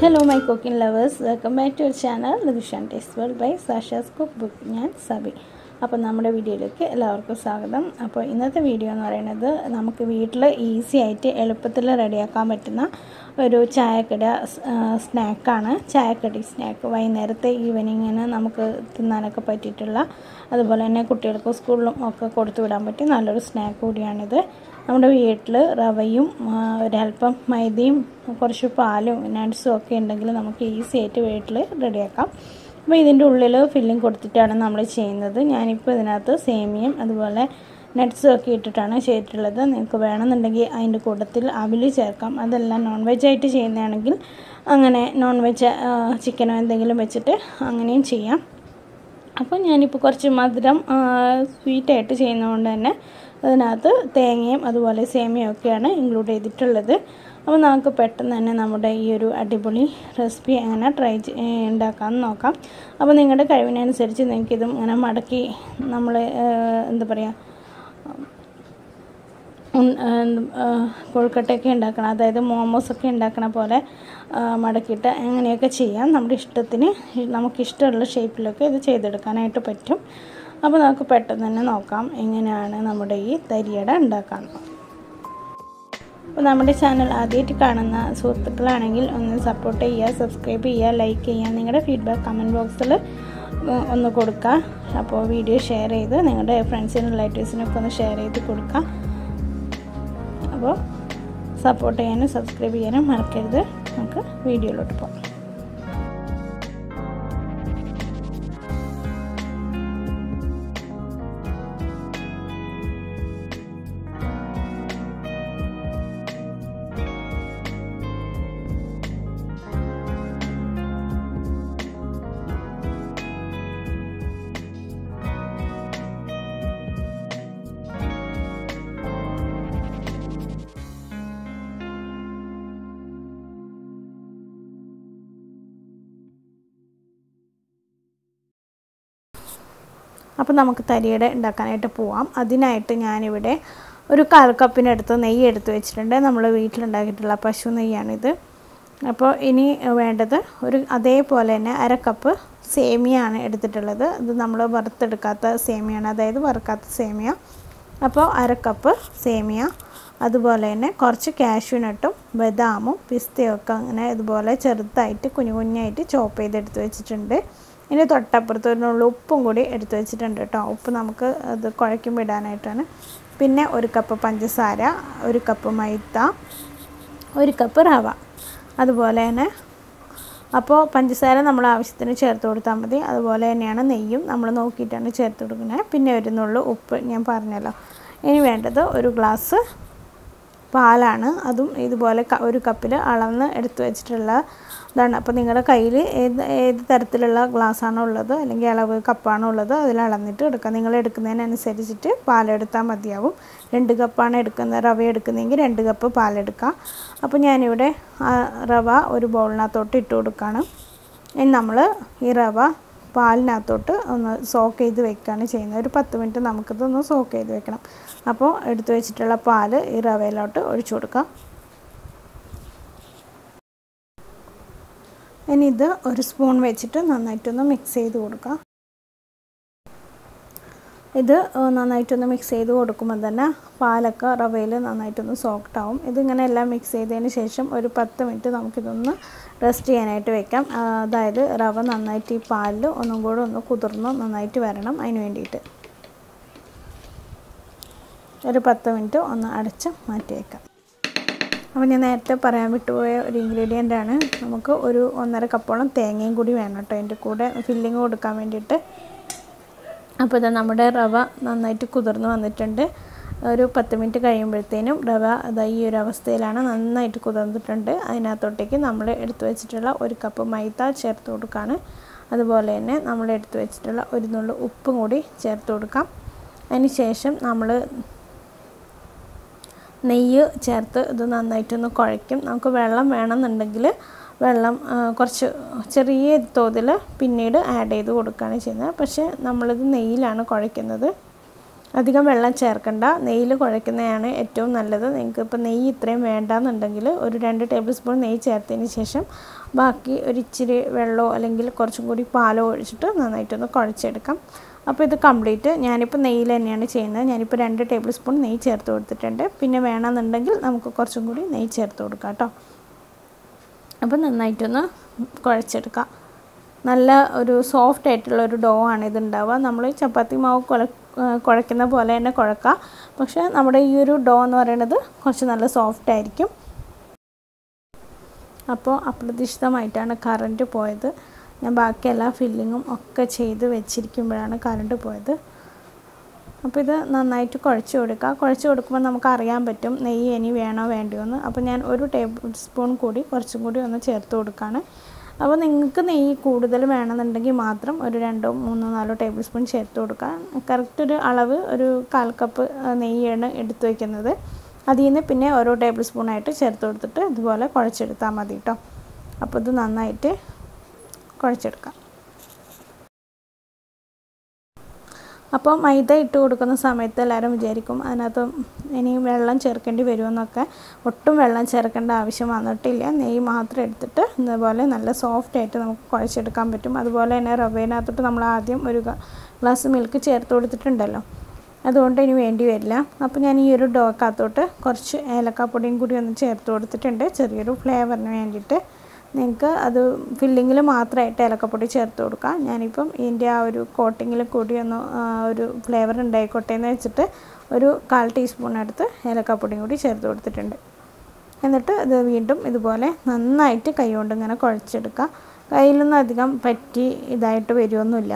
hello my cooking lovers welcome back to our channel ലവിഷാൻ taste world by Sasha's cook book ഞാൻ സബി അപ്പോൾ നമ്മുടെ വീഡിയോയിലേക്ക് എല്ലാവർക്കും സ്വാഗതം അപ്പോൾ ഇന്നത്തെ വീഡിയോ എന്ന് പറയുന്നത് നമുക്ക് വീട്ടിൽ ഈസി ആയിട്ട് എളുപ്പത്തിൽ റെഡിയാക്കാൻ പറ്റുന്ന ഒരു ചായക്കട സ്നാക്കാണ് ചായക്കടി സ്നാക്ക് വൈകുന്നേരത്തെ ഈവനിങ്ങിന് നമുക്ക് തിന്നാനൊക്കെ പറ്റിയിട്ടുള്ള അതുപോലെ തന്നെ കുട്ടികൾക്ക് സ്കൂളിലും ഒക്കെ കൊടുത്തു വിടാൻ പറ്റിയ നല്ലൊരു സ്നാക്ക് കൂടിയാണിത് നമ്മുടെ വീട്ടിൽ റവയും ഒരല്പം മൈദയും കുറച്ച് പാലും നട്ട്സും ഒക്കെ ഉണ്ടെങ്കിൽ നമുക്ക് ഈസി ആയിട്ട് വീട്ടിൽ റെഡിയാക്കാം അപ്പോൾ ഇതിൻ്റെ ഉള്ളിൽ ഫില്ലിംഗ് കൊടുത്തിട്ടാണ് നമ്മൾ ചെയ്യുന്നത് ഞാനിപ്പോൾ ഇതിനകത്ത് സേമിയയും അതുപോലെ നട്ട്സും ഒക്കെ ഇട്ടിട്ടാണ് ചെയ്തിട്ടുള്ളത് നിങ്ങൾക്ക് വേണമെന്നുണ്ടെങ്കിൽ അതിൻ്റെ കൂട്ടത്തിൽ അവിൽ ചേർക്കാം അതെല്ലാം നോൺ വെജ് ആയിട്ട് ചെയ്യുന്നതാണെങ്കിൽ അങ്ങനെ നോൺ വെജ് ചിക്കനോ എന്തെങ്കിലും വെച്ചിട്ട് അങ്ങനെയും ചെയ്യാം അപ്പോൾ ഞാനിപ്പോൾ കുറച്ച് മധുരം സ്വീറ്റായിട്ട് ചെയ്യുന്നതുകൊണ്ട് തന്നെ അതിനകത്ത് തേങ്ങയും അതുപോലെ സേമിയയും ഒക്കെയാണ് ഇൻക്ലൂഡ് ചെയ്തിട്ടുള്ളത് അപ്പോൾ നമുക്ക് പെട്ടെന്ന് തന്നെ നമ്മുടെ ഈ ഒരു അടിപൊളി റെസിപ്പി എങ്ങനെ ട്രൈ ഉണ്ടാക്കാമെന്ന് നോക്കാം അപ്പോൾ നിങ്ങളുടെ കഴിവിനനുസരിച്ച് നിങ്ങൾക്കിതും ഇങ്ങനെ മടക്കി നമ്മൾ എന്താ പറയുക കൊഴുക്കട്ടയൊക്കെ ഉണ്ടാക്കണം അതായത് മോമോസൊക്കെ ഉണ്ടാക്കണ പോലെ മടക്കിയിട്ട് അങ്ങനെയൊക്കെ ചെയ്യാം നമ്മുടെ ഇഷ്ടത്തിന് നമുക്കിഷ്ടമുള്ള ഷേപ്പിലൊക്കെ ഇത് ചെയ്തെടുക്കാനായിട്ട് പറ്റും അപ്പോൾ നമുക്ക് പെട്ടെന്ന് തന്നെ നോക്കാം എങ്ങനെയാണ് നമ്മുടെ ഈ തരിയട ഉണ്ടാക്കാൻ അപ്പോൾ നമ്മുടെ ചാനൽ ആദ്യമായിട്ട് കാണുന്ന സുഹൃത്തുക്കളാണെങ്കിൽ ഒന്ന് സപ്പോർട്ട് ചെയ്യുക സബ്സ്ക്രൈബ് ചെയ്യുക ലൈക്ക് ചെയ്യുക നിങ്ങളുടെ ഫീഡ്ബാക്ക് കമൻറ്റ് ബോക്സിൽ ഒന്ന് കൊടുക്കുക അപ്പോൾ വീഡിയോ ഷെയർ ചെയ്ത് നിങ്ങളുടെ ഫ്രണ്ട്സിനും റിലേറ്റീവ്സിനൊക്കെ ഒന്ന് ഷെയർ ചെയ്ത് കൊടുക്കുക അപ്പോൾ സപ്പോർട്ട് ചെയ്യാനും സബ്സ്ക്രൈബ് ചെയ്യാനും മറക്കരുത് നമുക്ക് വീഡിയോയിലോട്ട് പോകാം അപ്പോൾ നമുക്ക് തരിയട ഉണ്ടാക്കാനായിട്ട് പോവാം അതിനായിട്ട് ഞാനിവിടെ ഒരു കാൽ കപ്പിനടുത്ത് നെയ്യ് എടുത്ത് വെച്ചിട്ടുണ്ട് നമ്മൾ വീട്ടിലുണ്ടാക്കിയിട്ടുള്ള പശു നെയ്യാണിത് അപ്പോൾ ഇനി വേണ്ടത് ഒരു അതേപോലെ തന്നെ അര കപ്പ് സേമിയാണ് എടുത്തിട്ടുള്ളത് ഇത് നമ്മൾ വറുത്തെടുക്കാത്ത സേമിയാണ് അതായത് വറുക്കാത്ത സേമിയ അപ്പോൾ അര കപ്പ് സേമിയ അതുപോലെ തന്നെ കുറച്ച് കാഷ്യൂനട്ടും ബദാമും പിസ്തയും ഒക്കെ അങ്ങനെ ഇതുപോലെ ചെറുതായിട്ട് കുഞ്ഞു കുഞ്ഞായിട്ട് ചോപ്പ് ചെയ്തെടുത്ത് വെച്ചിട്ടുണ്ട് ഇനി തൊട്ടപ്പുറത്ത് ഒരു നുള്ളു ഉപ്പും കൂടി എടുത്തു വെച്ചിട്ടുണ്ട് കേട്ടോ ഉപ്പ് നമുക്ക് അത് കുഴയ്ക്കുമ്പോൾ ഇടാനായിട്ടാണ് പിന്നെ ഒരു കപ്പ് പഞ്ചസാര ഒരു കപ്പ് മൈദ ഒരു കപ്പ് റവ അതുപോലെ തന്നെ അപ്പോൾ പഞ്ചസാര നമ്മൾ ആവശ്യത്തിന് ചേർത്ത് കൊടുത്താൽ മതി അതുപോലെ തന്നെയാണ് നെയ്യും നമ്മൾ നോക്കിയിട്ടാണ് ചേർത്ത് കൊടുക്കുന്നത് പിന്നെ ഒരു നുള്ളു ഉപ്പ് ഞാൻ പറഞ്ഞല്ലോ ഇനി വേണ്ടത് ഒരു ഗ്ലാസ് പാലാണ് അതും ഇതുപോലെ ഒരു കപ്പിൽ അളന്ന് എടുത്തു വെച്ചിട്ടുള്ള ഇതാണ് അപ്പോൾ നിങ്ങളുടെ കയ്യിൽ ഏത് ഏത് തരത്തിലുള്ള ഗ്ലാസ്സാണോ ഉള്ളത് അല്ലെങ്കിൽ അളവ് കപ്പാണോ ഉള്ളത് അതിൽ അളന്നിട്ട് എടുക്കുക നിങ്ങൾ എടുക്കുന്നതിനനുസരിച്ചിട്ട് പാലെടുത്താൽ മതിയാവും രണ്ട് കപ്പാണ് എടുക്കുന്നത് റവ എടുക്കുന്നതെങ്കിൽ രണ്ട് കപ്പ് പാലെടുക്കുക അപ്പോൾ ഞാനിവിടെ റവ ഒരു ബൗളിനകത്തോട്ട് ഇട്ട് കൊടുക്കുകയാണ് ഇനി നമ്മൾ ഈ റവ പാലിനകത്തോട്ട് ഒന്ന് സോക്ക് ചെയ്ത് വെക്കുകയാണ് ചെയ്യുന്നത് ഒരു പത്ത് മിനിറ്റ് നമുക്കിതൊന്ന് സോക്ക് ചെയ്ത് വെക്കണം അപ്പോൾ എടുത്തു വെച്ചിട്ടുള്ള പാൽ ഈ റവയിലോട്ട് ഒഴിച്ചു കൊടുക്കാം ഇനി ഇത് ഒരു സ്പൂൺ വെച്ചിട്ട് നന്നായിട്ടൊന്ന് മിക്സ് ചെയ്ത് കൊടുക്കാം ഇത് നന്നായിട്ടൊന്ന് മിക്സ് ചെയ്ത് കൊടുക്കുമ്പോൾ തന്നെ പാലൊക്കെ റവയിൽ നന്നായിട്ടൊന്ന് സോഫ്റ്റ് ആവും ഇതിങ്ങനെ എല്ലാം മിക്സ് ചെയ്തതിന് ശേഷം ഒരു പത്ത് മിനിറ്റ് നമുക്കിതൊന്ന് റെസ്റ്റ് ചെയ്യാനായിട്ട് വെക്കാം അതായത് റവ നന്നായിട്ട് ഈ പാലിൽ ഒന്നും കൂടെ ഒന്ന് കുതിർന്ന് നന്നായിട്ട് വരണം അതിന് വേണ്ടിയിട്ട് ഒരു പത്ത് മിനിറ്റ് ഒന്ന് അടച്ച് മാറ്റി വയ്ക്കാം അപ്പോൾ ഞാൻ നേരത്തെ പറയാൻ വിട്ടുപോയ ഒരു ഇൻഗ്രീഡിയൻ്റ് ആണ് നമുക്ക് ഒരു ഒന്നര കപ്പോളം തേങ്ങയും കൂടി വേണം കേട്ടോ അതിൻ്റെ കൂടെ ഫില്ലിങ് കൊടുക്കാൻ വേണ്ടിയിട്ട് അപ്പോൾ ഇത് നമ്മുടെ റവ നന്നായിട്ട് കുതിർന്ന് വന്നിട്ടുണ്ട് ഒരു പത്ത് മിനിറ്റ് കഴിയുമ്പോഴത്തേനും റവ അതാ ഈ ഒരു അവസ്ഥയിലാണ് നന്നായിട്ട് കുതിർന്നിട്ടുണ്ട് അതിനകത്തോട്ടേക്ക് നമ്മൾ എടുത്തു വെച്ചിട്ടുള്ള ഒരു കപ്പ് മൈദ ചേർത്ത് കൊടുക്കുകയാണ് അതുപോലെ തന്നെ നമ്മൾ എടുത്തു വെച്ചിട്ടുള്ള ഒരു നുള്ളു ഉപ്പും കൂടി ചേർത്ത് കൊടുക്കാം അതിന് ശേഷം നമ്മൾ നെയ്യ് ചേർത്ത് ഇത് നന്നായിട്ടൊന്ന് കുഴയ്ക്കും നമുക്ക് വെള്ളം വേണമെന്നുണ്ടെങ്കിൽ വെള്ളം കുറച്ച് ചെറിയ തോതിൽ പിന്നീട് ആഡ് ചെയ്ത് കൊടുക്കുകയാണ് ചെയ്യുന്നത് പക്ഷേ നമ്മളിത് നെയ്യിലാണ് കുഴയ്ക്കുന്നത് അധികം വെള്ളം ചേർക്കണ്ട നെയ്യിൽ കുഴയ്ക്കുന്നതാണ് ഏറ്റവും നല്ലത് നിങ്ങൾക്ക് ഇപ്പോൾ നെയ്യ് ഇത്രയും വേണ്ടാന്നുണ്ടെങ്കിൽ ഒരു രണ്ട് ടേബിൾ സ്പൂൺ നെയ്യ് ചേർത്തതിന് ശേഷം ബാക്കി ഒരു ഇച്ചിരി വെള്ളമോ അല്ലെങ്കിൽ കുറച്ചും കൂടി പാലോ ഒഴിച്ചിട്ട് നന്നായിട്ടൊന്ന് കുഴച്ചെടുക്കാം അപ്പോൾ ഇത് കംപ്ലീറ്റ് ഞാനിപ്പോൾ നെയ്യിൽ തന്നെയാണ് ചെയ്യുന്നത് ഞാനിപ്പോൾ രണ്ട് ടേബിൾ സ്പൂൺ നെയ്യ് ചേർത്ത് കൊടുത്തിട്ടുണ്ട് പിന്നെ വേണമെന്നുണ്ടെങ്കിൽ നമുക്ക് കുറച്ചും കൂടി നെയ്യ് ചേർത്ത് കൊടുക്കാം കേട്ടോ അപ്പോൾ നന്നായിട്ടൊന്ന് കുഴച്ചെടുക്കാം നല്ല ഒരു സോഫ്റ്റ് ആയിട്ടുള്ള ഒരു ഡോ ആണ് ഇത് ഉണ്ടാവുക നമ്മൾ ചപ്പാത്തി മാവ് കുഴ കുഴയ്ക്കുന്ന പോലെ തന്നെ കുഴക്കുക പക്ഷേ നമ്മുടെ ഈ ഒരു ഡോ എന്ന് പറയുന്നത് കുറച്ച് നല്ല സോഫ്റ്റ് ആയിരിക്കും അപ്പോൾ അപ്രതീക്ഷിതമായിട്ടാണ് കറണ്ട് പോയത് ഞാൻ ബാക്കി എല്ലാ ഫില്ലിങ്ങും ഒക്കെ ചെയ്ത് വെച്ചിരിക്കുമ്പോഴാണ് കറണ്ട് പോയത് അപ്പോൾ ഇത് നന്നായിട്ട് കുഴച്ച് കൊടുക്കുക കുഴച്ച് കൊടുക്കുമ്പോൾ നമുക്ക് അറിയാൻ പറ്റും നെയ്യ് ഇനി വേണോ വേണ്ടിയോ എന്ന് അപ്പോൾ ഞാൻ ഒരു ടേബിൾ സ്പൂൺ കൂടി കുറച്ചും കൂടി ഒന്ന് ചേർത്ത് കൊടുക്കുകയാണ് അപ്പോൾ നിങ്ങൾക്ക് നെയ്യ് കൂടുതൽ വേണമെന്നുണ്ടെങ്കിൽ മാത്രം ഒരു രണ്ടോ മൂന്നോ നാലോ ടേബിൾ സ്പൂൺ ചേർത്ത് കൊടുക്കുക കറക്റ്റ് ഒരു അളവ് ഒരു കാൽ കപ്പ് നെയ്യാണ് എടുത്തു വയ്ക്കുന്നത് അതിൽ നിന്ന് പിന്നെ ഓരോ ടേബിൾ സ്പൂണായിട്ട് ചേർത്ത് കൊടുത്തിട്ട് ഇതുപോലെ കുഴച്ചെടുത്താൽ മതി കേട്ടോ അപ്പോൾ ഇത് നന്നായിട്ട് കുഴച്ചെടുക്കാം അപ്പോൾ മൈദ ഇട്ട് കൊടുക്കുന്ന സമയത്ത് എല്ലാവരും വിചാരിക്കും അതിനകത്ത് ഇനി വെള്ളം ചേർക്കേണ്ടി വരുമെന്നൊക്കെ ഒട്ടും വെള്ളം ചേർക്കേണ്ട ആവശ്യം വന്നിട്ടില്ല നെയ്യ് മാത്രം എടുത്തിട്ട് ഇതുപോലെ നല്ല സോഫ്റ്റ് ആയിട്ട് നമുക്ക് കുഴച്ചെടുക്കാൻ പറ്റും അതുപോലെ തന്നെ റവേനകത്തോട്ട് നമ്മൾ ആദ്യം ഒരു ഗ്ലാസ് മിൽക്ക് ചേർത്ത് കൊടുത്തിട്ടുണ്ടല്ലോ അതുകൊണ്ട് ഇനി വേണ്ടി വരില്ല അപ്പോൾ ഞാൻ ഈ ഒരു ഡോക്കകത്തോട്ട് കുറച്ച് ഏലക്കാപ്പൊടിയും കൂടി ഒന്ന് ചേർത്ത് കൊടുത്തിട്ടുണ്ട് ചെറിയൊരു ഫ്ലേവറിന് വേണ്ടിയിട്ട് നിങ്ങൾക്ക് അത് ഫില്ലിങ്ങിൽ മാത്രമായിട്ട് ഏലക്കപ്പൊടി ചേർത്ത് കൊടുക്കാം ഞാനിപ്പം ഇതിൻ്റെ ആ ഒരു കോട്ടിങ്ങിൽ കൂടി ഒന്ന് ഒരു ഫ്ലേവർ ഉണ്ടായിക്കോട്ടെ എന്ന് വെച്ചിട്ട് ഒരു കാൽ ടീസ്പൂൺ എടുത്ത് ഏലക്കപ്പൊടിയും കൂടി ചേർത്ത് കൊടുത്തിട്ടുണ്ട് എന്നിട്ട് ഇത് വീണ്ടും ഇതുപോലെ നന്നായിട്ട് കൈ കൊണ്ട് ഇങ്ങനെ കുഴച്ചെടുക്കുക കയ്യിലൊന്നും അധികം പറ്റി ഇതായിട്ട് വരുമൊന്നുമില്ല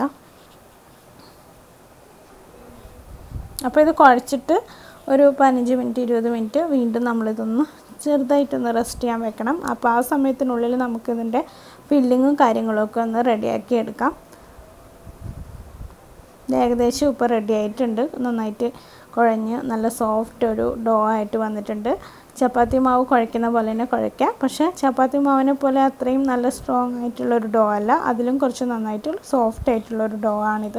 അപ്പോൾ ഇത് കുഴച്ചിട്ട് ഒരു പതിനഞ്ച് മിനിറ്റ് ഇരുപത് മിനിറ്റ് വീണ്ടും നമ്മളിതൊന്ന് ചെറുതായിട്ടൊന്ന് റെസ്റ്റ് ചെയ്യാൻ വെക്കണം അപ്പോൾ ആ സമയത്തിനുള്ളിൽ നമുക്കിതിൻ്റെ ഫില്ലിങ്ങും കാര്യങ്ങളൊക്കെ ഒന്ന് റെഡിയാക്കി എടുക്കാം ഏകദേശം ഇപ്പോൾ റെഡി ആയിട്ടുണ്ട് നന്നായിട്ട് കുഴഞ്ഞ് നല്ല സോഫ്റ്റ് ഒരു ഡോ ആയിട്ട് വന്നിട്ടുണ്ട് ചപ്പാത്തി മാവ് കുഴയ്ക്കുന്ന പോലെ തന്നെ കുഴയ്ക്കാം പക്ഷേ ചപ്പാത്തി മാവിനെ പോലെ അത്രയും നല്ല സ്ട്രോങ് ആയിട്ടുള്ളൊരു ഡോ അല്ല അതിലും കുറച്ച് നന്നായിട്ട് സോഫ്റ്റ് ആയിട്ടുള്ളൊരു ഡോ ആണിത്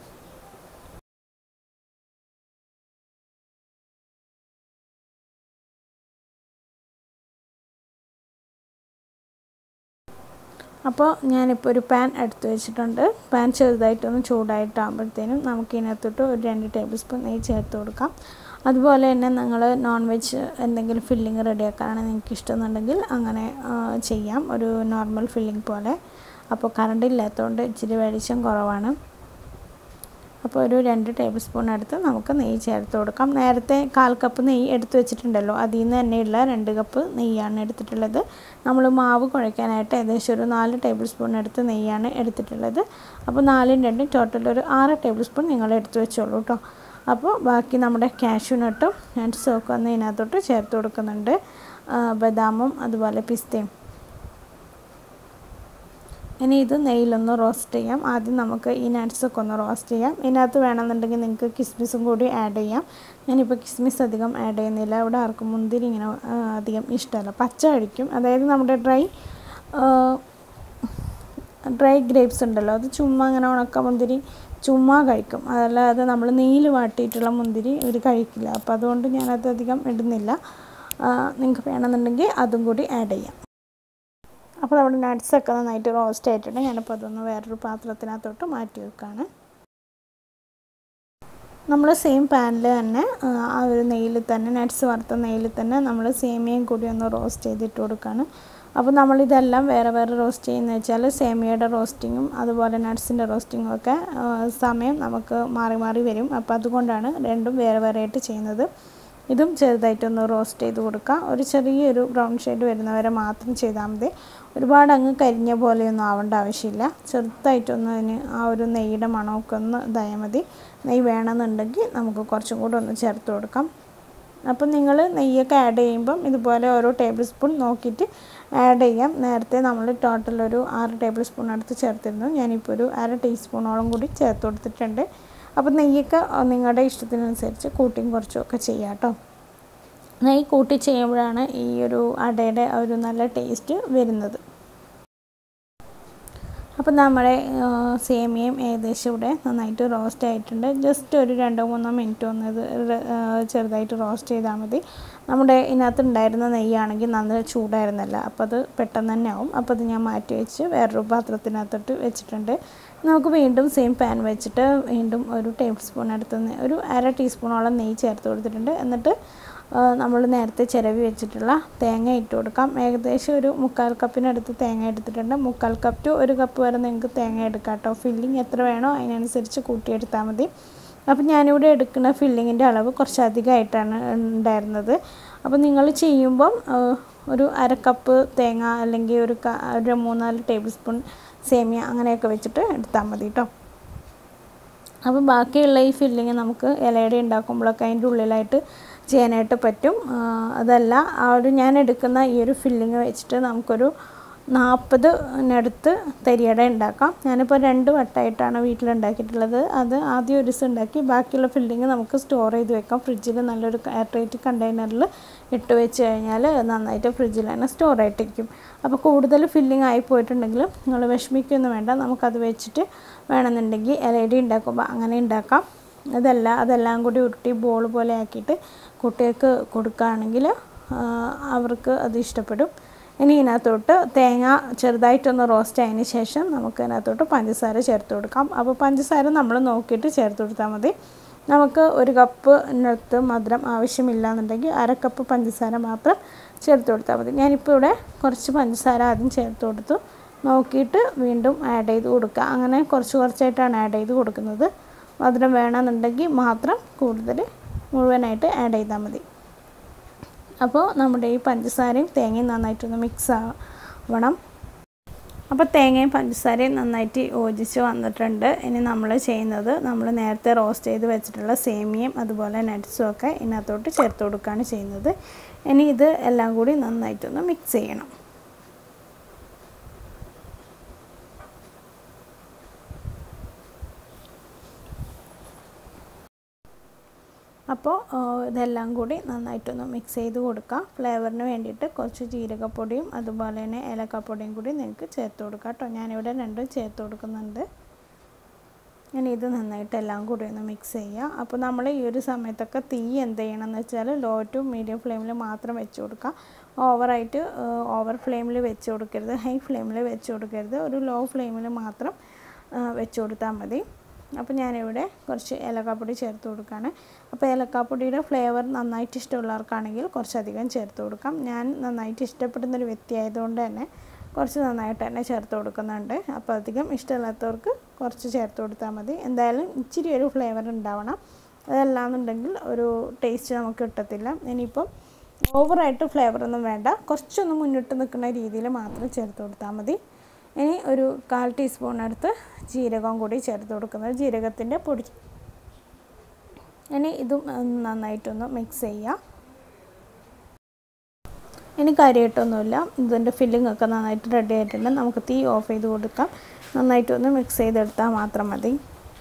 അപ്പോൾ ഞാനിപ്പോൾ ഒരു പാൻ എടുത്ത് വെച്ചിട്ടുണ്ട് പാൻ ചെറുതായിട്ടൊന്ന് ചൂടായിട്ടാകുമ്പോഴത്തേനും നമുക്ക് ഇതിനകത്തോട്ട് ഒരു രണ്ട് ടേബിൾ സ്പൂൺ നെയ്യ് ചേർത്ത് കൊടുക്കാം അതുപോലെ തന്നെ നിങ്ങൾ നോൺ വെജ് എന്തെങ്കിലും ഫില്ലിങ് റെഡിയാക്കാനാണ് നിങ്ങൾക്ക് ഇഷ്ടമെന്നുണ്ടെങ്കിൽ അങ്ങനെ ചെയ്യാം ഒരു നോർമൽ ഫില്ലിങ് പോലെ അപ്പോൾ കറണ്ട് ഇല്ലാത്തതുകൊണ്ട് ഇച്ചിരി വെളിച്ചം കുറവാണ് അപ്പോൾ ഒരു രണ്ട് ടേബിൾ സ്പൂൺ എടുത്ത് നമുക്ക് നെയ്യ് ചേർത്ത് കൊടുക്കാം നേരത്തെ കാൽ കപ്പ് നെയ്യ് എടുത്ത് വെച്ചിട്ടുണ്ടല്ലോ അതിൽ നിന്ന് തന്നെയുള്ള രണ്ട് കപ്പ് നെയ്യാണ് എടുത്തിട്ടുള്ളത് നമ്മൾ മാവ് കുഴയ്ക്കാനായിട്ട് ഏകദേശം ഒരു നാല് ടേബിൾ സ്പൂൺ എടുത്ത് നെയ്യാണ് എടുത്തിട്ടുള്ളത് അപ്പോൾ നാലും രണ്ടും ടോട്ടൽ ഒരു ആറ് ടേബിൾ സ്പൂൺ നിങ്ങൾ എടുത്ത് വെച്ചോളൂ കേട്ടോ അപ്പോൾ ബാക്കി നമ്മുടെ കാഷ്യൂ നട്ടും നട്ട്സും ഒക്കെ ഒന്ന് ഇതിനകത്തോട്ട് ചേർത്ത് കൊടുക്കുന്നുണ്ട് ബദാമും അതുപോലെ പിസ്തയും ഇനി ഇത് നെയ്യിലൊന്ന് റോസ്റ്റ് ചെയ്യാം ആദ്യം നമുക്ക് ഈ നട്ട്സൊക്കെ ഒന്ന് റോസ്റ്റ് ചെയ്യാം ഇതിനകത്ത് വേണമെന്നുണ്ടെങ്കിൽ നിങ്ങൾക്ക് കിസ്മിസും കൂടി ആഡ് ചെയ്യാം ഞാനിപ്പോൾ കിസ്മിസ് അധികം ആഡ് ചെയ്യുന്നില്ല ഇവിടെ ആർക്കും മുന്തിരി ഇങ്ങനെ അധികം ഇഷ്ടമല്ല പച്ച കഴിക്കും അതായത് നമ്മുടെ ഡ്രൈ ഡ്രൈ ഗ്രേപ്സ് ഉണ്ടല്ലോ അത് ചുമ്മാ അങ്ങനെ ഉണക്ക മുന്തിരി ചുമ്മാ കഴിക്കും അതല്ലാതെ നമ്മൾ നെയ്യിൽ വാട്ടിയിട്ടുള്ള മുന്തിരി ഇവർ കഴിക്കില്ല അപ്പോൾ അതുകൊണ്ട് ഞാനത് അധികം ഇടുന്നില്ല നിങ്ങൾക്ക് വേണമെന്നുണ്ടെങ്കിൽ അതും കൂടി ആഡ് ചെയ്യാം അപ്പോൾ നമ്മുടെ നട്ട്സൊക്കെ നന്നായിട്ട് റോസ്റ്റ് ആയിട്ടുണ്ട് ഞാനിപ്പോൾ അതൊന്ന് വേറൊരു പാത്രത്തിനകത്തോട്ട് മാറ്റി വെക്കുകയാണ് നമ്മൾ സെയിം പാനിൽ തന്നെ ആ ഒരു നെയ്യിൽ തന്നെ നട്ട്സ് വറുത്ത നെയ്യിൽ തന്നെ നമ്മൾ സേമിയയും കൂടി ഒന്ന് റോസ്റ്റ് ചെയ്തിട്ട് കൊടുക്കുകയാണ് അപ്പോൾ നമ്മളിതെല്ലാം വേറെ വേറെ റോസ്റ്റ് ചെയ്യുന്നത് വെച്ചാൽ സേമിയയുടെ റോസ്റ്റിങ്ങും അതുപോലെ നട്ട്സിൻ്റെ റോസ്റ്റിങ്ങും ഒക്കെ സമയം നമുക്ക് മാറി മാറി വരും അപ്പോൾ അതുകൊണ്ടാണ് രണ്ടും വേറെ വേറെ ആയിട്ട് ചെയ്യുന്നത് ഇതും ചെറുതായിട്ടൊന്ന് റോസ്റ്റ് ചെയ്ത് കൊടുക്കുക ഒരു ചെറിയൊരു ബ്രൗൺ ഷെയ്ഡ് വരുന്നവരെ മാത്രം ചെയ്താൽ മതി ഒരുപാട് അങ്ങ് കരിഞ്ഞ പോലെയൊന്നും ആവേണ്ട ആവശ്യമില്ല ചെറുതായിട്ടൊന്ന് അതിന് ആ ഒരു നെയ്യുടെ മണമൊക്കെ ഒന്ന് ഇതായാൽ മതി നെയ്യ് വേണമെന്നുണ്ടെങ്കിൽ നമുക്ക് കുറച്ചും കൂടെ ഒന്ന് ചേർത്ത് കൊടുക്കാം അപ്പം നിങ്ങൾ നെയ്യൊക്കെ ആഡ് ചെയ്യുമ്പം ഇതുപോലെ ഓരോ ടേബിൾ സ്പൂൺ നോക്കിയിട്ട് ആഡ് ചെയ്യാം നേരത്തെ നമ്മൾ ടോട്ടൽ ഒരു ആറ് ടേബിൾ സ്പൂൺ അടുത്ത് ചേർത്തിരുന്നു ഞാനിപ്പോൾ ഒരു അര ടീസ്പൂണോളം കൂടി ചേർത്ത് കൊടുത്തിട്ടുണ്ട് അപ്പോൾ നെയ്യൊക്കെ നിങ്ങളുടെ ഇഷ്ടത്തിനനുസരിച്ച് കൂട്ടിയും കുറച്ചും ഒക്കെ ചെയ്യാം കേട്ടോ നെയ്യ് കൂട്ടി ചെയ്യുമ്പോഴാണ് ഈ ഒരു അടയുടെ ഒരു നല്ല ടേസ്റ്റ് വരുന്നത് അപ്പോൾ നമ്മുടെ ആ, സേമിയയും ഏകദേശം ഇവിടെ നന്നായിട്ട് റോസ്റ്റ് ആയിട്ടുണ്ട് ജസ്റ്റ് ഒരു രണ്ടോ മൂന്നോ മിനിറ്റ് ഒന്ന് ഇത് ര- ആ, ചെറുതായിട്ട് റോസ്റ്റ് ചെയ്താൽ മതി നമ്മുടെ ഇതിനകത്ത് ഉണ്ടായിരുന്ന നെയ്യാണെങ്കിൽ നല്ല ചൂടായിരുന്നല്ല അപ്പോൾ അത് പെട്ടെന്ന് തന്നെ ആവും അപ്പോൾ അത് ഞാൻ മാറ്റി വെച്ച് വേറൊരു പാത്രത്തിനകത്തോട്ട് വെച്ചിട്ടുണ്ട് നമുക്ക് വീണ്ടും സെയിം പാൻ വെച്ചിട്ട് വീണ്ടും ഒരു ടേബിൾ സ്പൂൺ എടുത്ത് നെ- ഒരു അര ടീസ്പൂണോളം നെയ്യ് ചേർത്ത് കൊടുത്തിട്ടുണ്ട് എന്നിട്ട് നമ്മൾ നേരത്തെ ചിരവി വെച്ചിട്ടുള്ള തേങ്ങ ഇട്ട് കൊടുക്കാം ഏകദേശം ഒരു മുക്കാൽ കപ്പിനടുത്ത് തേങ്ങ എടുത്തിട്ടുണ്ട് മുക്കാൽ കപ്പ് ടു ഒരു കപ്പ് വരെ നിങ്ങൾക്ക് തേങ്ങ എടുക്കാം കേട്ടോ ഫില്ലിങ് എത്ര വേണോ അതിനനുസരിച്ച് കൂട്ടിയെടുത്താൽ മതി അപ്പം ഞാനിവിടെ എടുക്കുന്ന ഫില്ലിങ്ങിൻ്റെ അളവ് കുറച്ച് അധികമായിട്ടാണ് ഉണ്ടായിരുന്നത് അപ്പോൾ നിങ്ങൾ ചെയ്യുമ്പം ആ, ഒരു അര കപ്പ് തേങ്ങ അല്ലെങ്കിൽ ഒരു ക- ഒരു മൂന്നാല് ടേബിൾ സ്പൂൺ സേമിയ അങ്ങനെയൊക്കെ വെച്ചിട്ട് എടുത്താൽ മതി കേട്ടോ അപ്പോൾ ബാക്കിയുള്ള ഈ ഫില്ലിങ് നമുക്ക് ഇലയുടെ ഉണ്ടാക്കുമ്പോഴൊക്കെ അതിൻ്റെ ഉള്ളിലായിട്ട് ചെയ്യാനായിട്ട് പറ്റും ആ, അതല്ല ആ ഒരു ഞാൻ എടുക്കുന്ന ഈ ഒരു ഫില്ലിങ് വെച്ചിട്ട് നമുക്കൊരു നാൽപ്പതിനടുത്ത് തരിയട ഉണ്ടാക്കാം ഞാനിപ്പോൾ രണ്ട് വട്ടമായിട്ടാണ് വീട്ടിലുണ്ടാക്കിയിട്ടുള്ളത് അത് ആദ്യം ഒരു ദിവസം ഉണ്ടാക്കി ബാക്കിയുള്ള ഫില്ലിങ് നമുക്ക് സ്റ്റോർ ചെയ്ത് വെക്കാം ഫ്രിഡ്ജിൽ നല്ലൊരു എയർ ടൈറ്റ് കണ്ടെയ്നറിൽ ഇട്ട് വെച്ച് കഴിഞ്ഞാൽ നന്നായിട്ട് ഫ്രിഡ്ജിൽ തന്നെ സ്റ്റോർ ആയിട്ടിരിക്കും അപ്പോൾ കൂടുതൽ ഫില്ലിംഗ് ആയി പോയിട്ടുണ്ടെങ്കിൽ നിങ്ങൾ വിഷമിക്കൊന്നും വേണ്ട നമുക്കത് വെച്ചിട്ട് വേണമെന്നുണ്ടെങ്കിൽ എൽ ഇ ഡി ഉണ്ടാക്കുമ്പോൾ അങ്ങനെ ഉണ്ടാക്കാം അതല്ല അതെല്ലാം കൂടി ഉരുട്ടി ബോൾ പോലെ ആക്കിയിട്ട് കുട്ടികൾക്ക് കൊടുക്കുകയാണെങ്കിൽ ആ, അവർക്ക് അത് ഇഷ്ടപ്പെടും ഇനി ഇതിനകത്തോട്ട് തേങ്ങ ചെറുതായിട്ടൊന്ന് റോസ്റ്റ് ആയതിന് ശേഷം നമുക്ക് ഇതിനകത്തോട്ട് പഞ്ചസാര ചേർത്ത് കൊടുക്കാം അപ്പോൾ പഞ്ചസാര നമ്മൾ നോക്കിയിട്ട് ചേർത്ത് കൊടുത്താൽ മതി നമുക്ക് ഒരു കപ്പിനടുത്ത് മധുരം ആവശ്യമില്ല എന്നുണ്ടെങ്കിൽ അര കപ്പ് പഞ്ചസാര മാത്രം ചേർത്ത് കൊടുത്താൽ മതി ഞാനിപ്പോൾ ഇവിടെ കുറച്ച് പഞ്ചസാര ആദ്യം ചേർത്ത് കൊടുത്തു നോക്കിയിട്ട് വീണ്ടും ആഡ് ചെയ്ത് കൊടുക്കുക അങ്ങനെ കുറച്ച് കുറച്ചായിട്ടാണ് ആഡ് ചെയ്ത് കൊടുക്കുന്നത് മധുരം വേണമെന്നുണ്ടെങ്കിൽ മാത്രം കൂടുതൽ മുഴുവനായിട്ട് ആഡ് ചെയ്താൽ മതി അപ്പോൾ നമ്മുടെ ഈ പഞ്ചസാരയും തേങ്ങയും നന്നായിട്ടൊന്ന് മിക്സ് ആവണം അപ്പോൾ തേങ്ങയും പഞ്ചസാരയും നന്നായിട്ട് യോജിച്ച് വന്നിട്ടുണ്ട് ഇനി നമ്മൾ ചെയ്യുന്നത് നമ്മൾ നേരത്തെ റോസ്റ്റ് ചെയ്ത് വെച്ചിട്ടുള്ള സേമിയയും അതുപോലെ നട്ട്സും ഒക്കെ ഇതിനകത്തോട്ട് ചേർത്ത് കൊടുക്കുകയാണ് ചെയ്യുന്നത് ഇനി ഇത് എല്ലാം കൂടി നന്നായിട്ടൊന്ന് മിക്സ് ചെയ്യണം അപ്പോൾ ആ, ഇതെല്ലാം കൂടി നന്നായിട്ടൊന്ന് മിക്സ് ചെയ്ത് കൊടുക്കാം ഫ്ലേവറിന് വേണ്ടിയിട്ട് കുറച്ച് ജീരകപ്പൊടിയും അതുപോലെ തന്നെ ഏലക്കപ്പൊടിയും കൂടി നിങ്ങൾക്ക് ചേർത്ത് കൊടുക്കാം കേട്ടോ ഞാനിവിടെ രണ്ടും ചേർത്ത് കൊടുക്കുന്നുണ്ട് ഇനി ഇത് നന്നായിട്ട് എല്ലാം കൂടി ഒന്ന് മിക്സ് ചെയ്യുക അപ്പോൾ നമ്മൾ ഈ ഒരു സമയത്തൊക്കെ തീ എന്ത് ചെയ്യണം എന്ന് വെച്ചാൽ ലോ ടു മീഡിയം ഫ്ലെയിമിൽ മാത്രം വെച്ച് കൊടുക്കുക ഓവറായിട്ട് ഓവർ ഫ്ലെയിമിൽ വെച്ച് കൊടുക്കരുത് ഹൈ ഫ്ലെയിമിൽ വെച്ച് കൊടുക്കരുത് ഒരു ലോ ഫ്ലെയിമിൽ മാത്രം ആ, വെച്ച് കൊടുത്താൽ മതി അപ്പോൾ ഞാനിവിടെ കുറച്ച് ഏലക്കാപ്പൊടി ചേർത്ത് കൊടുക്കുകയാണ് അപ്പോൾ ഏലക്കാപ്പൊടിയുടെ ഫ്ലേവർ നന്നായിട്ട് ഇഷ്ടമുള്ളവർക്കാണെങ്കിൽ കുറച്ചധികം ചേർത്ത് കൊടുക്കാം ഞാൻ നന്നായിട്ട് ഇഷ്ടപ്പെടുന്നൊരു വ്യക്തി ആയതുകൊണ്ട് തന്നെ കുറച്ച് നന്നായിട്ട് തന്നെ ചേർത്ത് കൊടുക്കുന്നുണ്ട് അപ്പോൾ അധികം ഇഷ്ടമില്ലാത്തവർക്ക് കുറച്ച് ചേർത്ത് കൊടുത്താൽ മതി എന്തായാലും ഇച്ചിരി ഒരു ഫ്ലേവർ ഉണ്ടാവണം അതല്ലാന്നുണ്ടെങ്കിൽ ഒരു ടേസ്റ്റ് നമുക്ക് കിട്ടത്തില്ല ഇനിയിപ്പം ഓവറായിട്ട് ഫ്ലേവറൊന്നും വേണ്ട കുറച്ചൊന്ന് മുന്നിട്ട് നിൽക്കുന്ന രീതിയിൽ മാത്രം ചേർത്ത് കൊടുത്താൽ മതി ഇനി ഒരു കാൽ ടീസ്പൂൺ അടുത്ത് ജീരകം കൂടി ചേർത്ത് കൊടുക്കുന്നത് ജീരകത്തിൻ്റെ പൊടി ഇനി ഇതും ഒന്ന് നന്നായിട്ടൊന്ന് മിക്സ് ചെയ്യുക ഇനി കാര്യമായിട്ടൊന്നുമില്ല ഇതിൻ്റെ ഫില്ലിംഗ് ഒക്കെ നന്നായിട്ട് റെഡി ആയിട്ടുണ്ട് നമുക്ക് തീ ഓഫ് ചെയ്ത് കൊടുക്കാം നന്നായിട്ടൊന്ന് മിക്സ് ചെയ്തെടുത്താൽ മാത്രം മതി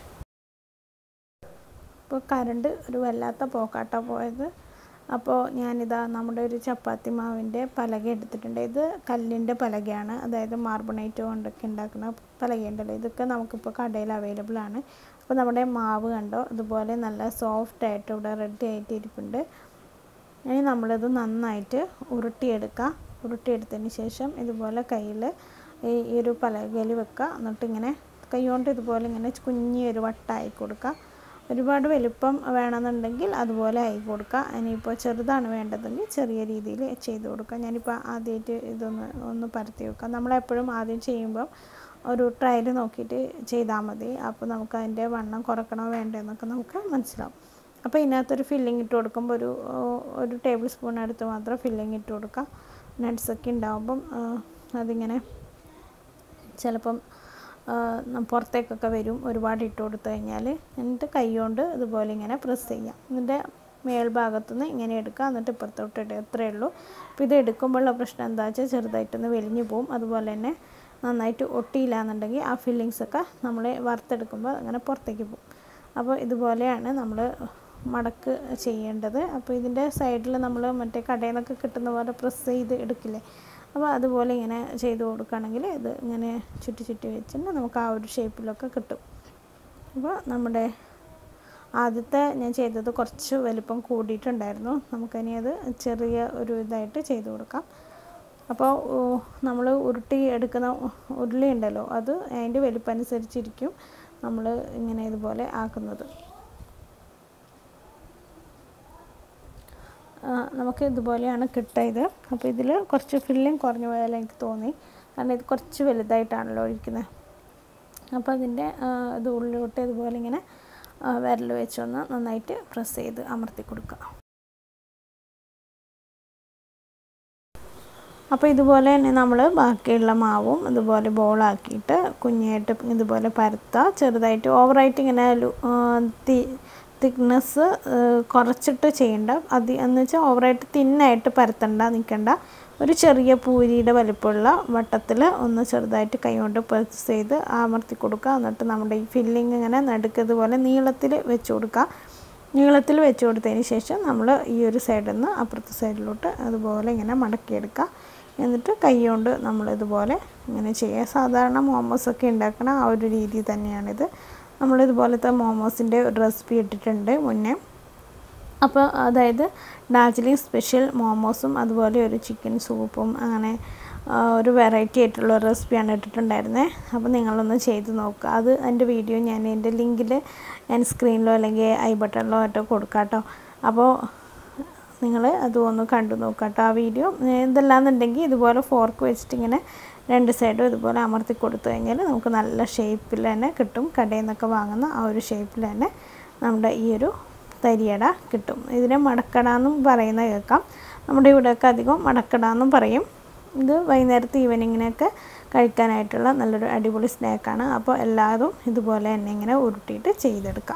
ഇപ്പോൾ കറണ്ട് ഒരു വല്ലാത്ത പോക്കാട്ടോ പോയത് അപ്പോൾ ഞാനിതാ നമ്മുടെ ഒരു ചപ്പാത്തി മാവിൻ്റെ പലക എടുത്തിട്ടുണ്ട് ഇത് കല്ലിൻ്റെ പലകയാണ് അതായത് മാർബണേറ്റ് കൊണ്ടൊക്കെ ഉണ്ടാക്കുന്ന പലകയുണ്ടല്ലോ ഇതൊക്കെ നമുക്കിപ്പോൾ കടയിൽ അവൈലബിൾ ആണ് അപ്പോൾ നമ്മുടെ മാവ് കണ്ടോ ഇതുപോലെ നല്ല സോഫ്റ്റ് ആയിട്ട് ഇവിടെ റെഡി ആയിട്ട് ഇരിപ്പുണ്ട് ഇനി നമ്മളിത് നന്നായിട്ട് ഉരുട്ടിയെടുക്കുക ഉരുട്ടിയെടുത്തതിന് ശേഷം ഇതുപോലെ കയ്യിൽ ഈ ഈ ഒരു പലകയിൽ വെക്കുക എന്നിട്ട് ഇങ്ങനെ കൈ കൊണ്ട് ഇതുപോലെ ഇങ്ങനെ കുഞ്ഞൊരു വട്ടായി കൊടുക്കുക ഒരുപാട് വലുപ്പം വേണമെന്നുണ്ടെങ്കിൽ അതുപോലെ ആയി കൊടുക്കുക ഇനിയിപ്പോൾ ചെറുതാണ് വേണ്ടതെങ്കിൽ ചെറിയ രീതിയിൽ ചെയ്ത് കൊടുക്കുക ഞാനിപ്പോൾ ആദ്യമായിട്ട് ഇതൊന്ന് ഒന്ന് പരത്തി വെക്കുക നമ്മളെപ്പോഴും ആദ്യം ചെയ്യുമ്പോൾ ഒരു ട്രയൽ നോക്കിയിട്ട് ചെയ്താൽ മതി അപ്പോൾ നമുക്ക് അതിൻ്റെ വണ്ണം കുറക്കണോ വേണ്ടോ എന്നൊക്കെ നമുക്ക് മനസ്സിലാവും അപ്പോൾ ഇതിനകത്തൊരു ഫില്ലിംഗ് ഇട്ട് കൊടുക്കുമ്പോൾ ഒരു ഒരു ടേബിൾ സ്പൂൺ അടുത്ത് മാത്രം ഫില്ലിംഗ് ഇട്ട് കൊടുക്കുക നട്ട്സൊക്കെ ഉണ്ടാകുമ്പം അതിങ്ങനെ ചിലപ്പം പുറത്തേക്കൊക്കെ വരും ഒരുപാട് ഇട്ട് കൊടുത്തു കഴിഞ്ഞാൽ എന്നിട്ട് കൈ കൊണ്ട് ഇതുപോലെ ഇങ്ങനെ പ്രസ് ചെയ്യാം എന്നിട്ട് മേൽഭാഗത്തുനിന്ന് ഇങ്ങനെ എടുക്കുക എന്നിട്ട് ഇപ്പുറത്തോട്ട് ഇടുക അത്രയേ ഉള്ളൂ അപ്പോൾ ഇത് എടുക്കുമ്പോഴുള്ള പ്രശ്നം എന്താ വെച്ചാൽ ചെറുതായിട്ടൊന്ന് വെലിഞ്ഞു പോവും അതുപോലെ തന്നെ നന്നായിട്ട് ഒട്ടിയില്ല എന്നുണ്ടെങ്കിൽ ആ ഫില്ലിങ്സൊക്കെ നമ്മൾ വറുത്തെടുക്കുമ്പോൾ അങ്ങനെ പുറത്തേക്ക് പോകും അപ്പോൾ ഇതുപോലെയാണ് നമ്മൾ മടക്ക് ചെയ്യേണ്ടത് അപ്പോൾ ഇതിൻ്റെ സൈഡിൽ നമ്മൾ മറ്റേ കടയിൽ നിന്നൊക്കെ കിട്ടുന്ന പോലെ പ്രസ് ചെയ്ത് എടുക്കില്ലേ അപ്പോൾ അതുപോലെ ഇങ്ങനെ ചെയ്ത് കൊടുക്കുകയാണെങ്കിൽ ഇത് ഇങ്ങനെ ചുറ്റി ചുറ്റി വെച്ചിട്ട് നമുക്ക് ആ ഒരു ഷേപ്പിലൊക്കെ കിട്ടും അപ്പോൾ നമ്മുടെ ആദ്യത്തെ ഞാൻ ചെയ്തത് കുറച്ച് വലിപ്പം കൂടിയിട്ടുണ്ടായിരുന്നു നമുക്കിനി അത് ചെറിയ ഒരു ഇതായിട്ട് ചെയ്ത് കൊടുക്കാം അപ്പോൾ നമ്മൾ ഉരുട്ടി എടുക്കുന്ന ഉരുളി ഉണ്ടല്ലോ അത് അതിൻ്റെ വലിപ്പം അനുസരിച്ചിരിക്കും നമ്മൾ ഇങ്ങനെ ഇതുപോലെ ആക്കുന്നത് നമുക്ക് ഇതുപോലെയാണ് കിട്ടിയത് അപ്പോൾ ഇതിൽ കുറച്ച് ഫില്ലിങ് കുറഞ്ഞു പോയാൽ എനിക്ക് തോന്നി കാരണം ഇത് കുറച്ച് വലുതായിട്ടാണല്ലോ ഒഴിക്കുന്നത് അപ്പോൾ അതിൻ്റെ ഇത് ഉള്ളിലോട്ട് ഇതുപോലെ ഇങ്ങനെ വിരൽ വെച്ചൊന്ന് നന്നായിട്ട് പ്രസ് ചെയ്ത് അമർത്തി കൊടുക്കുക അപ്പോൾ ഇതുപോലെ തന്നെ നമ്മൾ ബാക്കിയുള്ള മാവും ഇതുപോലെ ബോളാക്കിയിട്ട് കുഞ്ഞായിട്ട് ഇതുപോലെ പരത്തുക ചെറുതായിട്ട് ഓവറായിട്ട് ഇങ്ങനെ തീ തിക്നെസ് കുറച്ചിട്ട് ചെയ്യണ്ട അത് എന്ന് വെച്ചാൽ ഓവറായിട്ട് തിന്നായിട്ട് പരത്തണ്ട നിൽക്കണ്ട ഒരു ചെറിയ പൂരിയുടെ വലിപ്പമുള്ള വട്ടത്തിൽ ഒന്ന് ചെറുതായിട്ട് കൈകൊണ്ട് പ്രസ് ചെയ്ത് അമർത്തി കൊടുക്കുക എന്നിട്ട് നമ്മുടെ ഈ ഫില്ലിങ് ഇങ്ങനെ നടുക്കതുപോലെ നീളത്തിൽ വെച്ച് കൊടുക്കുക നീളത്തിൽ വെച്ച് കൊടുത്തതിന് ശേഷം നമ്മൾ ഈ ഒരു സൈഡിൽ നിന്ന് അപ്പുറത്തെ സൈഡിലോട്ട് അതുപോലെ ഇങ്ങനെ മടക്കിയെടുക്കുക എന്നിട്ട് കൈ കൊണ്ട് നമ്മളിതുപോലെ ഇങ്ങനെ ചെയ്യുക സാധാരണ മോമോസൊക്കെ ഉണ്ടാക്കണ ആ ഒരു രീതി തന്നെയാണിത് നമ്മളിതുപോലത്തെ മോമോസിൻ്റെ ഒരു റെസിപ്പി ഇട്ടിട്ടുണ്ട് മുന്നേ അപ്പോൾ അതായത് ഡാർജിലിംഗ് സ്പെഷ്യൽ മോമോസും അതുപോലെ ഒരു ചിക്കൻ സൂപ്പും അങ്ങനെ ഒരു വെറൈറ്റി ആയിട്ടുള്ള റെസിപ്പിയാണ് ഇട്ടിട്ടുണ്ടായിരുന്നത് അപ്പോൾ നിങ്ങളൊന്ന് ചെയ്ത് നോക്കുക അത് എൻ്റെ വീഡിയോ ഞാൻ എൻ്റെ ലിങ്കിൽ ഞാൻ സ്ക്രീനിലോ അല്ലെങ്കിൽ ഐ ബട്ടണിലോ ആയിട്ടോ കൊടുക്കാം കേട്ടോ അപ്പോൾ നിങ്ങൾ അതൊന്ന് കണ്ടു നോക്കുക കേട്ടോ ആ വീഡിയോ ഇതല്ലാന്നുണ്ടെങ്കിൽ ഇതുപോലെ ഫോർക്ക് വെച്ചിട്ട് ഇങ്ങനെ രണ്ട് സൈഡും ഇതുപോലെ അമർത്തി കൊടുത്തു കഴിഞ്ഞാൽ നമുക്ക് നല്ല ഷേപ്പിൽ തന്നെ കിട്ടും കടയിൽ നിന്നൊക്കെ വാങ്ങുന്ന ആ ഒരു ഷേപ്പിൽ തന്നെ നമ്മുടെ ഈ ഒരു തരിയട കിട്ടും ഇതിനെ മടക്കട എന്നും പറയുന്ന കേൾക്കാം നമ്മുടെ ഇവിടെയൊക്കെ അധികം മടക്കട എന്നും പറയും ഇത് വൈകുന്നേരത്തെ ഈവനിങ്ങിനൊക്കെ കഴിക്കാനായിട്ടുള്ള നല്ലൊരു അടിപൊളി സ്നാക്കാണ് അപ്പോൾ എല്ലാതും ഇതുപോലെ തന്നെ ഇങ്ങനെ ഉരുട്ടിയിട്ട് ചെയ്തെടുക്കാം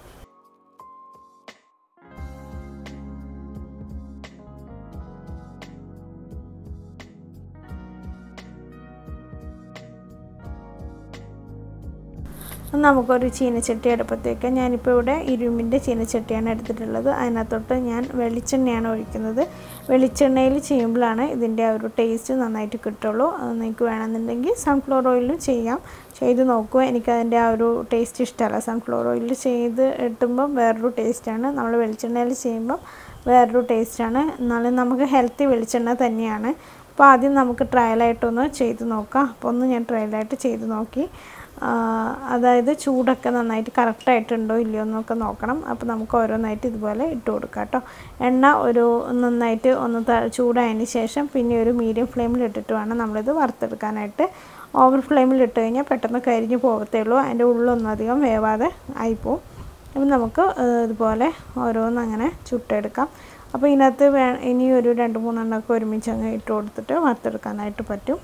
നമുക്കൊരു ചീനച്ചട്ടി അടുപ്പത്തേക്ക് ഞാനിപ്പോൾ ഇവിടെ ഇരുമ്പിൻ്റെ ചീനച്ചട്ടിയാണ് എടുത്തിട്ടുള്ളത് അതിനകത്തോട്ട് ഞാൻ വെളിച്ചെണ്ണയാണ് ഒഴിക്കുന്നത് വെളിച്ചെണ്ണയിൽ ചെയ്യുമ്പോഴാണ് ഇതിൻ്റെ ആ ഒരു ടേസ്റ്റ് നന്നായിട്ട് കിട്ടുള്ളൂ നിങ്ങൾക്ക് വേണമെന്നുണ്ടെങ്കിൽ സൺഫ്ലവർ ഓയിലും ചെയ്യാം ചെയ്ത് നോക്കുക എനിക്കതിൻ്റെ ആ ഒരു ടേസ്റ്റ് ഇഷ്ടമല്ല സൺഫ്ലവർ ഓയിലിൽ ചെയ്ത് ഇട്ടുമ്പം വേറൊരു ടേസ്റ്റാണ് നമ്മൾ വെളിച്ചെണ്ണയിൽ ചെയ്യുമ്പം വേറൊരു ടേസ്റ്റാണ് എന്നാലും നമുക്ക് ഹെൽത്തി വെളിച്ചെണ്ണ തന്നെയാണ് അപ്പോൾ ആദ്യം നമുക്ക് ട്രയലായിട്ടൊന്ന് ചെയ്ത് നോക്കാം അപ്പോൾ ഒന്ന് ഞാൻ ട്രയലായിട്ട് ചെയ്ത് നോക്കി അതായത് ചൂടൊക്കെ നന്നായിട്ട് കറക്റ്റായിട്ടുണ്ടോ ഇല്ലയോ എന്നൊക്കെ നോക്കണം അപ്പോൾ നമുക്ക് ഓരോന്നായിട്ട് ഇതുപോലെ ഇട്ട് കൊടുക്കാം കേട്ടോ എണ്ണ ഒരു നന്നായിട്ട് ഒന്ന് ചൂടായതിന് ശേഷം പിന്നെ ഒരു മീഡിയം ഫ്ലെയിമിൽ ഇട്ടിട്ട് വേണം നമ്മളിത് വറുത്തെടുക്കാനായിട്ട് ഓവർ ഫ്ലെയിമിൽ ഇട്ട് കഴിഞ്ഞാൽ പെട്ടെന്ന് കരിഞ്ഞു പോകത്തേ ഉള്ളൂ അതിൻ്റെ ഉള്ളൊന്നും അധികം വേവാതെ ആയിപ്പോവും അപ്പം നമുക്ക് ഇതുപോലെ ഓരോന്ന് അങ്ങനെ ചുട്ടെടുക്കാം അപ്പോൾ ഇതിനകത്ത് വേ ഇനി ഒരു രണ്ട് മൂന്നെണ്ണമൊക്കെ ഒരുമിച്ച് അങ്ങ് ഇട്ട് കൊടുത്തിട്ട് വറുത്തെടുക്കാനായിട്ട് പറ്റും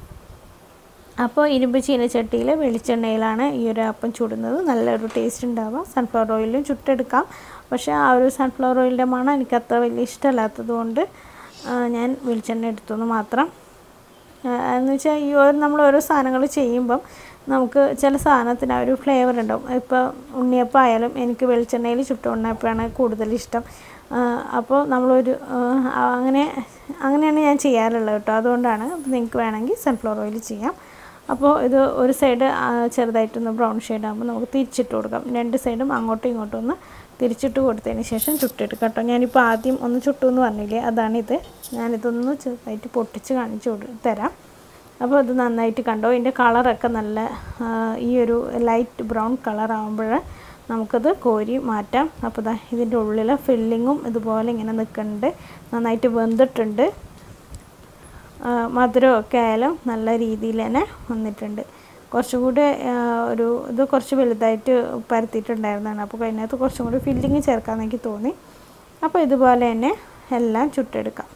അപ്പോൾ ഇരുമ്പ് ചീനച്ചട്ടിയിൽ വെളിച്ചെണ്ണയിലാണ് ഈ ഒരു അപ്പം ചുടുന്നത് നല്ലൊരു ടേസ്റ്റ് ഉണ്ടാവുക സൺഫ്ലവർ ഓയിലും ചുട്ടെടുക്കാം പക്ഷേ ആ ഒരു സൺഫ്ലവർ ഓയിലിൻ്റെ മണം എനിക്ക് അത്ര വലിയ ഇഷ്ടമല്ലാത്തത് കൊണ്ട് ഞാൻ വെളിച്ചെണ്ണ എടുത്തെന്ന് മാത്രം എന്ന് വെച്ചാൽ ഈ ഒരു നമ്മൾ ഓരോ സാധനങ്ങൾ ചെയ്യുമ്പം നമുക്ക് ചില സാധനത്തിന് ആ ഒരു ഫ്ലേവർ ഉണ്ടാവും ഇപ്പോൾ ഉണ്ണിയപ്പം ആയാലും എനിക്ക് വെളിച്ചെണ്ണയിൽ ചുട്ട ഉണ്ണിയപ്പമാണ് കൂടുതൽ ഇഷ്ടം അപ്പോൾ നമ്മളൊരു അങ്ങനെ അങ്ങനെയാണ് ഞാൻ ചെയ്യാറുള്ളത് കേട്ടോ അതുകൊണ്ടാണ് നിങ്ങൾക്ക് വേണമെങ്കിൽ സൺഫ്ലവർ ഓയിൽ ചെയ്യാം അപ്പോൾ ഇത് ഒരു സൈഡ് ചെറുതായിട്ടൊന്ന് ബ്രൗൺ ഷെയ്ഡ് ആകുമ്പോൾ നമുക്ക് തിരിച്ചിട്ട് കൊടുക്കാം രണ്ട് സൈഡും അങ്ങോട്ടും ഇങ്ങോട്ടും ഒന്ന് തിരിച്ചിട്ട് കൊടുത്തതിന് ശേഷം ചുട്ടെടുക്കാം കേട്ടോ ഞാനിപ്പോൾ ആദ്യം ഒന്ന് ചുട്ടു എന്ന് പറഞ്ഞില്ലേ അതാണിത് ഞാനിതൊന്ന് ചെറുതായിട്ട് പൊട്ടിച്ച് കാണിച്ചു തരാം അപ്പോൾ ഇത് നന്നായിട്ട് കണ്ടോ ഇതിൻ്റെ കളറൊക്കെ നല്ല ഈ ഒരു ലൈറ്റ് ബ്രൗൺ കളർ ആകുമ്പോൾ നമുക്കത് കോരി മാറ്റാം അപ്പോൾ ദാ ഇതിൻ്റെ ഉള്ളിലെ ഫില്ലിങ്ങും ഇതുപോലെ ഇങ്ങനെ നിൽക്കുന്നുണ്ട് നന്നായിട്ട് വെന്തിട്ടുണ്ട് മധുരമൊക്കെ ആയാലും നല്ല രീതിയിൽ തന്നെ വന്നിട്ടുണ്ട് കുറച്ചും കൂടി ഒരു ഇത് കുറച്ച് വലുതായിട്ട് പരത്തിയിട്ടുണ്ടായിരുന്നതാണ് അപ്പോൾ അതിനകത്ത് കുറച്ചും കൂടി ഫില്ലിങ് ചേർക്കാമെന്ന് എനിക്ക് തോന്നി അപ്പോൾ ഇതുപോലെ തന്നെ എല്ലാം ചുട്ടെടുക്കാം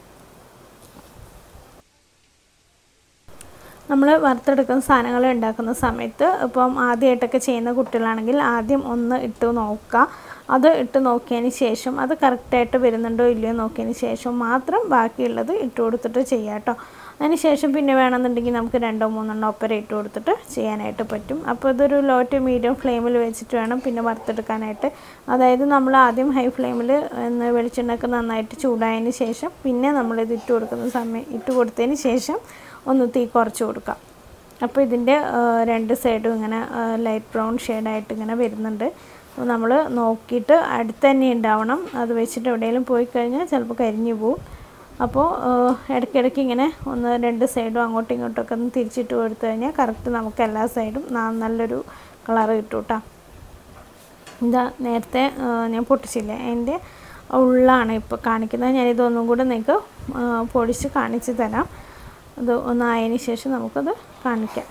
നമ്മൾ വറുത്തെടുക്കുന്ന സാധനങ്ങൾ ഉണ്ടാക്കുന്ന സമയത്ത് ഇപ്പം ആദ്യമായിട്ടൊക്കെ ചെയ്യുന്ന കുട്ടികളാണെങ്കിൽ ആദ്യം ഒന്ന് ഇട്ട് നോക്കുക അത് ഇട്ട് നോക്കിയതിന് ശേഷം അത് കറക്റ്റായിട്ട് വരുന്നുണ്ടോ ഇല്ലയോ നോക്കിയതിന് ശേഷം മാത്രം ബാക്കിയുള്ളത് ഇട്ട് കൊടുത്തിട്ട് ചെയ്യാം കേട്ടോ അതിന് ശേഷം പിന്നെ വേണമെന്നുണ്ടെങ്കിൽ നമുക്ക് രണ്ടോ മൂന്നെണ്ണോ ഒപ്പര ഇട്ട് കൊടുത്തിട്ട് ചെയ്യാനായിട്ട് പറ്റും അപ്പോൾ ഇതൊരു ലോ ടു മീഡിയം ഫ്ലെയിമിൽ വെച്ചിട്ട് വേണം പിന്നെ വറുത്തെടുക്കാനായിട്ട് അതായത് നമ്മൾ ആദ്യം ഹൈ ഫ്ലെയിമിൽ വെളിച്ചെണ്ണയൊക്കെ നന്നായിട്ട് ചൂടായതിന് ശേഷം പിന്നെ നമ്മളിത് ഇട്ട് കൊടുക്കുന്ന സമയം ഇട്ട് കൊടുത്തതിന് ശേഷം ഒന്ന് തീ കുറച്ച് കൊടുക്കാം അപ്പോൾ ഇതിൻ്റെ രണ്ട് സൈഡും ഇങ്ങനെ ലൈറ്റ് ബ്രൗൺ ഷെയ്ഡായിട്ട് ഇങ്ങനെ വരുന്നുണ്ട് അപ്പോൾ നമ്മൾ നോക്കിയിട്ട് അടുത്ത് തന്നെ ഉണ്ടാവണം അത് വെച്ചിട്ട് എവിടെയെങ്കിലും പോയി കഴിഞ്ഞാൽ ചിലപ്പോൾ കരിഞ്ഞു പോവും അപ്പോൾ ഇടയ്ക്കിടയ്ക്ക് ഇങ്ങനെ ഒന്ന് രണ്ട് സൈഡും അങ്ങോട്ടും ഇങ്ങോട്ടൊക്കെ ഒന്ന് തിരിച്ചിട്ട് കൊടുത്തു കഴിഞ്ഞാൽ കറക്റ്റ് നമുക്ക് എല്ലാ സൈഡും നല്ലൊരു കളറ് കിട്ടും കേട്ടോ ഇതാ നേരത്തെ ഞാൻ പൊട്ടിച്ചില്ലേ എൻ്റെ ഉള്ളാണ് ഇപ്പോൾ കാണിക്കുന്നത് ഞാനിതൊന്നും കൂടെ നിങ്ങൾക്ക് പൊടിച്ച് കാണിച്ച് തരാം അത് ഒന്നായതിന് ശേഷം നമുക്കത് കാണിക്കാം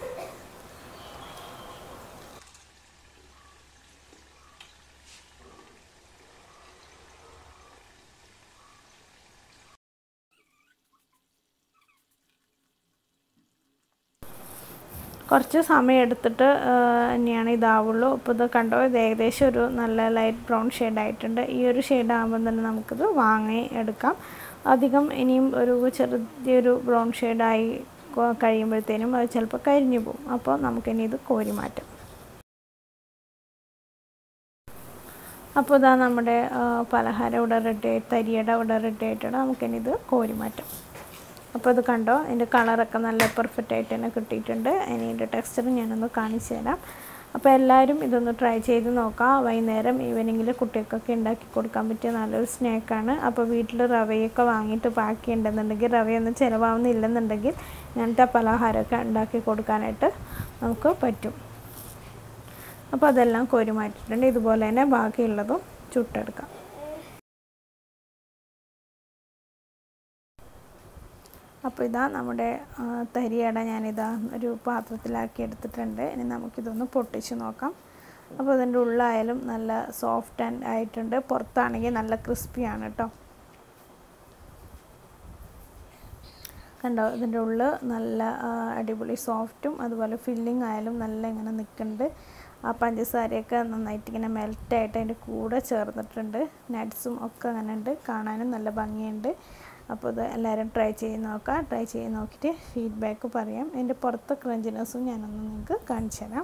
കുറച്ച് സമയം എടുത്തിട്ട് തന്നെയാണ് ഇതാവുള്ളൂ അപ്പോൾ ഇത് കണ്ടോ ഇത് ഏകദേശം ഒരു നല്ല ലൈറ്റ് ബ്രൗൺ ഷെയ്ഡ് ആയിട്ടുണ്ട് ഈ ഒരു ഷെയ്ഡ് ആകുമ്പോൾ തന്നെ നമുക്കിത് വാങ്ങി എടുക്കാം അധികം ഇനിയും ഒരു ചെറിയൊരു ബ്രൗൺ ഷെയ്ഡായി കഴിയുമ്പോഴത്തേനും അത് ചിലപ്പോൾ കരിഞ്ഞു പോകും അപ്പോൾ നമുക്കിനി ഇത് കോരി മാറ്റാം അപ്പോൾ ഇതാ നമ്മുടെ പലഹാരം ഇവിടെ റെഡി ആയി തരിയുടെ ഇവിടെ റെഡി ആയിട്ടുണ്ട് നമുക്കിനി ഇത് കോരി മാറ്റാം അപ്പോൾ ഇത് കണ്ടോ അതിൻ്റെ കളറൊക്കെ നല്ല പെർഫെക്റ്റ് ആയിട്ട് തന്നെ കിട്ടിയിട്ടുണ്ട് ഇനി ഇതിൻ്റെ ടെക്സ്ചർ ഞാനൊന്ന് കാണിച്ചു തരാം അപ്പോൾ എല്ലാവരും ഇതൊന്ന് ട്രൈ ചെയ്ത് നോക്കാം വൈകുന്നേരം ഈവനിങ്ങിൽ കുട്ടികൾക്കൊക്കെ ഉണ്ടാക്കി കൊടുക്കാൻ പറ്റിയ നല്ലൊരു സ്നാക്കാണ് അപ്പോൾ വീട്ടിൽ റവയൊക്കെ വാങ്ങിയിട്ട് ബാക്കി ഉണ്ടെന്നുണ്ടെങ്കിൽ റവയൊന്നും ചിലവാകുന്നില്ലെന്നുണ്ടെങ്കിൽ ഇങ്ങനത്തെ പലഹാരമൊക്കെ ഉണ്ടാക്കി കൊടുക്കാനായിട്ട് നമുക്ക് പറ്റും അപ്പോൾ അതെല്ലാം കോരി മാറ്റിയിട്ടുണ്ട് ഇതുപോലെ തന്നെ ബാക്കിയുള്ളതും ചുട്ടെടുക്കാം അപ്പോൾ ഇതാ നമ്മുടെ തരിയട ഞാനിതാ ഒരു പാത്രത്തിലാക്കി എടുത്തിട്ടുണ്ട് ഇനി നമുക്കിതൊന്ന് പൊട്ടിച്ച് നോക്കാം അപ്പോൾ ഇതിൻ്റെ ഉള്ളായാലും നല്ല സോഫ്റ്റ് ആൻഡ് ആയിട്ടുണ്ട് പുറത്താണെങ്കിൽ നല്ല ക്രിസ്പിയാണ് കേട്ടോ കണ്ടോ ഇതിൻ്റെ ഉള്ളിൽ നല്ല അടിപൊളി സോഫ്റ്റും അതുപോലെ ഫില്ലിംഗ് ആയാലും നല്ല ഇങ്ങനെ നിൽക്കുന്നുണ്ട് ആ പഞ്ചസാരയൊക്കെ നന്നായിട്ട് ഇങ്ങനെ മെൽറ്റായിട്ട് അതിൻ്റെ കൂടെ ചേർന്നിട്ടുണ്ട് നട്ട്സും ഒക്കെ അങ്ങനെ ഉണ്ട് കാണാനും നല്ല ഭംഗിയുണ്ട് അപ്പോൾ ഇത് എല്ലാവരും ട്രൈ ചെയ്ത് നോക്കാം ട്രൈ ചെയ്ത് നോക്കിയിട്ട് ഫീഡ്ബാക്ക് പറയാം എൻ്റെ പുറത്തെ ക്രഞ്ചിനെസ്സും ഞാനൊന്ന് നിങ്ങൾക്ക് കാണിച്ചു തരാം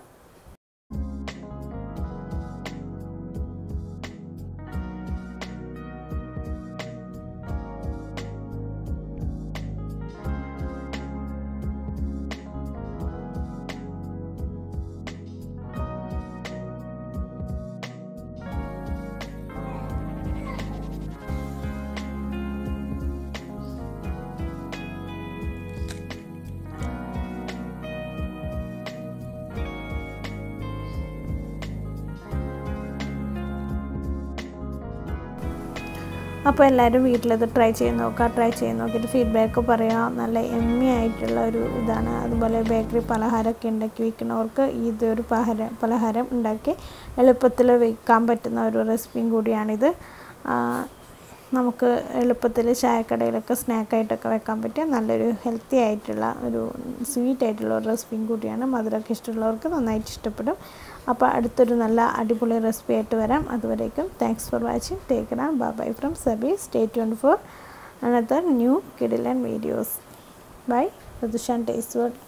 അപ്പോൾ എല്ലാവരും വീട്ടിലത് ട്രൈ ചെയ്ത് നോക്കുക ട്രൈ ചെയ്ത് നോക്കിയിട്ട് ഫീഡ്ബാക്ക് പറയുക നല്ല എമ്മി ആയിട്ടുള്ള ഒരു ഇതാണ് അതുപോലെ ബേക്കറി പലഹാരമൊക്കെ ഉണ്ടാക്കി വിൽക്കുന്നവർക്ക് ഇതൊരു പലഹാരം പലഹാരം ഉണ്ടാക്കി എളുപ്പത്തിൽ വിൽക്കാൻ പറ്റുന്ന ഒരു റെസിപ്പിയും കൂടിയാണിത് നമുക്ക് എളുപ്പത്തിൽ ചായക്കടയിലൊക്കെ സ്നാക്കായിട്ടൊക്കെ വെക്കാൻ പറ്റിയ നല്ലൊരു ഹെൽത്തി ആയിട്ടുള്ള ഒരു സ്വീറ്റ് ആയിട്ടുള്ള ഒരു റെസിപ്പിയും കൂടിയാണ് മധുരമൊക്കെ ഇഷ്ടമുള്ളവർക്ക് നന്നായിട്ട് ഇഷ്ടപ്പെടും അപ്പോൾ അടുത്തൊരു നല്ല അടിപൊളി റെസിപ്പി ആയിട്ട് വരാം അതുവരേക്കും താങ്ക്സ് ഫോർ വാച്ചിങ് ടേക്ക് ആ bye from Sabi stay twenty four another new കിഡിൽ ആൻഡ് വീഡിയോസ് ബൈ പ്രദുഷാൻ ടേസ്റ്റ് വേർഡ്